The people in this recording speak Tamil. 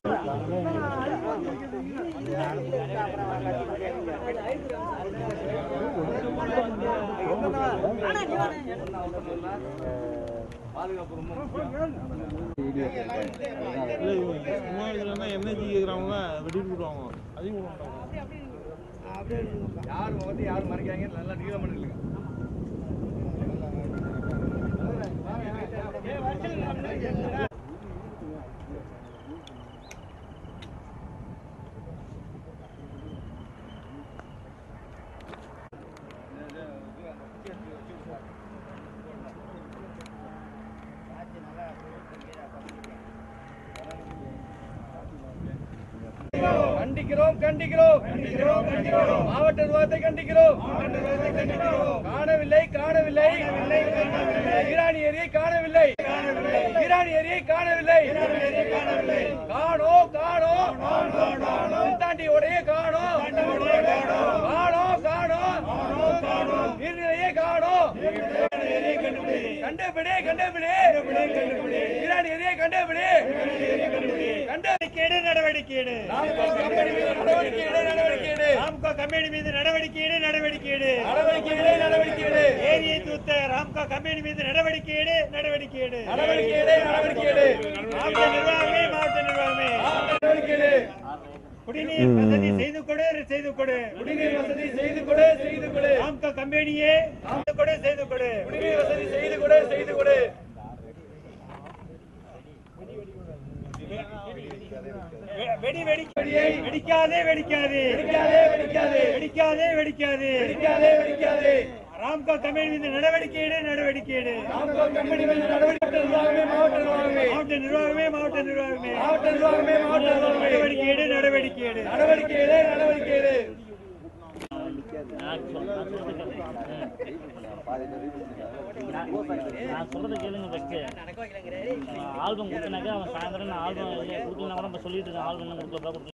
இல்லை இவங்க சும்மா இல்லைன்னா என்எஸ்ஜி கேட்குறவங்க வெட்டிட்டு விடுவாங்க அதையும் விட மாட்டாங்க யார் முகத்தை யார் மறைக்காங்க நல்லா நீளம் பண்ணிருங்க கண்டிக்கிறோம் கண்டிக்கிறோம் கண்டிக்கிறோம் கண்டிக்கிறோம் மாவட்ட நிர்வாகத்தை கண்டிக்கிறோம் காணவில்லை காணவில்லை ஈரானி ஏரியை காணவில்லை ஈரானி ஏரியை காணவில்லை காணோ காணோ தாண்டி உடைய காணோ காணோ காணோ நீர்நிலையே காணோ கண்டபிடி கண்டபிடி ஈரானி ஏரியை கண்டபிடி கண்டபிடி நடவடிக்கை எடு நடவடிக்கை எடு நடவடிக்கை எடு ராம்கோ கம்பெனி மீது நடவடிக்கை எடு நடவடிக்கை எடு நடவடிக்கை எடு நடவடிக்கை எடு ஏரியை தூத்த ராம்கோ கம்பெனி மீது நடவடிக்கை எடு நடவடிக்கை எடு நடவடிக்கை எடு நடவடிக்கை எடு மாவட்ட நிர்வாகமே மாவட்ட நிர்வாகமே நடவடிக்கை எடு குடிநீர் வசதி செய்து கொடு செய்து கொடு குடிநீர் வசதி செய்து கொடு செய்து கொடு ராம்கோ கம்பெனியே செய்து கொடு செய்து கொடு குடிநீர் வசதி செய்து கொடு செய்து கொடு வெ- வெடி வெடிக்கடியை வெடிக்காதே வெடிக்காதே வெடிக்காதே வெடிக்காதே வெடிக்காதே வெடிக்காதே வெடிக்காதே வெடிக்காதே ராம்கோ கம்பெனி மீது நடவடிக்கை எடு நடவடிக்கை எடு நாமக்கல் கம்பெனி மீது நடவடிக்கை நிர்வாகமே மாவட்ட நிர்வாகமே மாவட்ட நிர்வாகமே மாவட்ட நிர்வாகமே மாவட்ட நிர்வாகமே மாவட்ட நிர்வாகமே நடவடிக்கை எடு நடவடிக்கை எடு நடவடிக்கை எடு நடவடிக்கை எடு நான் சொல்றதை கேளுங்க ஃபஸ்ட்டு ஆல்பம் கொடுத்தனாக்கா அவன் சாயந்தரம் நான் ஆல்பம் கொடுக்கலனா கூட இப்போ சொல்லிட்டு இருக்கேன் ஆல்பம் இன்னும் கொடுக்கல கொடுக்கல